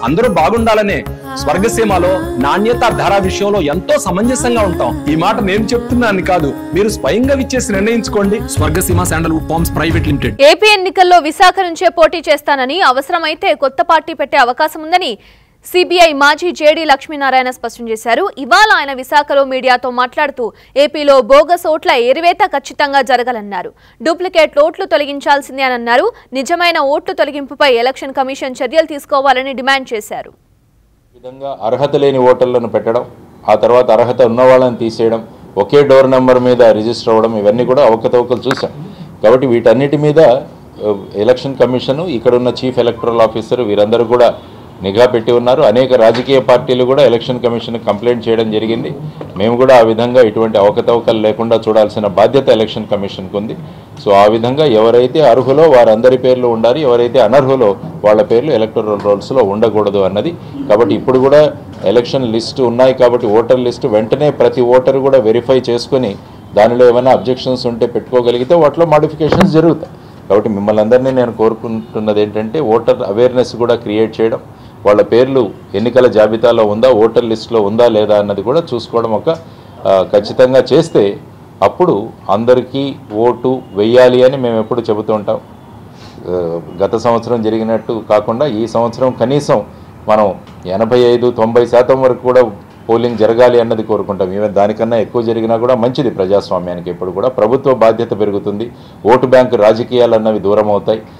అందరూ బాగుండాలనే స్వర్గసీమలో నాణ్యత ధర విషయంలో ఎంతో సమంజసంగా ఉంటాం ఈ మాట నేను చెప్తున్నాను కాదు మీరు స్వయంగా విచ్చేసి నిర్ణయించుకోండి Swargaseema sandalwood farms private limited AP ఎన్నికల్లో విశాఖ నుంచే పోటీ చేస్తానని అవసరమైతే కొత్త పార్టీ పెట్టే అవకాశం ఉందని సిబిఐ మాజీ జేడీ లక్ష్మీనారాయణ స్పష్టం చేశారు ఇవాళ ఆయన విశాఖలో మీడియాతో మాట్లాడుతూ ఏపీలో బోగస్ ఓట్ల ఏరివేత ఖచ్చితంగా జరగాలన్నారు డూప్లికేట్ ఓట్లు తొలగించాల్సిందే అని అన్నారు నిజమైన ఓట్లు తొలగింపుపై ఎలక్షన్ కమిషన్ చర్యలు తీసుకోవాలని డిమాండ్ చేశారు విధంగా అర్హత లేని ఓటర్లను పెట్టడం ఆ తర్వాత అర్హత ఉన్న వాళ్ళని తీసేయడం ఒకే డోర్ నెంబర్ మీద రిజిస్టర్ అవ్వడం ఇవన్నీ కూడా అవకతవకలు చూసాం కాబట్టి వీటన్నిటి మీద ఆ, ఎలక్షన్ కమిషన్ ఇక్కడ ఉన్న చీఫ్ ఎలక్టరల్ ఆఫీసర్ వీరందరూ కూడా నిఘా పెట్టి ఉన్నారు అనేక రాజకీయ పార్టీలు కూడా ఎలక్షన్ కమిషన్ కంప్లైంట్ చేయడం జరిగింది మేము కూడా ఆ విధంగా ఇటువంటి అవకతవకలు లేకుండా చూడాల్సిన బాధ్యత ఎలక్షన్ కమిషన్కు ఉంది సో ఆ విధంగా ఎవరైతే అర్హులో వారందరి పేర్లు ఉండాలి ఎవరైతే అనర్హులో వాళ్ళ పేర్లు ఎలక్టరల్ రోల్స్లో ఉండకూడదు అన్నది కాబట్టి ఇప్పుడు కూడా ఎలక్షన్ లిస్ట్ ఉన్నాయి కాబట్టి ఓటర్ లిస్ట్ వెంటనే ప్రతి ఓటర్ కూడా వెరిఫై చేసుకొని దానిలో ఏమైనా అబ్జెక్షన్స్ ఉంటే పెట్టుకోగలిగితే వాటిలో మాడిఫికేషన్స్ జరుగుతాయి కాబట్టి మిమ్మల్ని అందరినీ నేను కోరుకుంటున్నది ఏంటంటే ఓటర్ అవేర్నెస్ కూడా క్రియేట్ చేయడం వాళ్ళ పేర్లు ఎన్నికల జాబితాలో ఉందా ఓటర్ లిస్ట్లో ఉందా లేదా అన్నది కూడా చూసుకోవడం ఒక ఆ, ఖచ్చితంగా చేస్తే అప్పుడు అందరికీ ఓటు వెయ్యాలి అని మేము ఎప్పుడు చెబుతూ ఉంటాం ఆ, గత సంవత్సరం జరిగినట్టు కాకుండా ఈ సంవత్సరం కనీసం మనం ఎనభై ఐదు తొంభై శాతం వరకు కూడా పోలింగ్ జరగాలి అన్నది కోరుకుంటాం ఈవెన్ దానికన్నా ఎక్కువ జరిగినా కూడా మంచిది ప్రజాస్వామ్యానికి ఎప్పుడు కూడా ప్రభుత్వ బాధ్యత పెరుగుతుంది ఓటు బ్యాంకు రాజకీయాలు అన్నవి దూరం అవుతాయి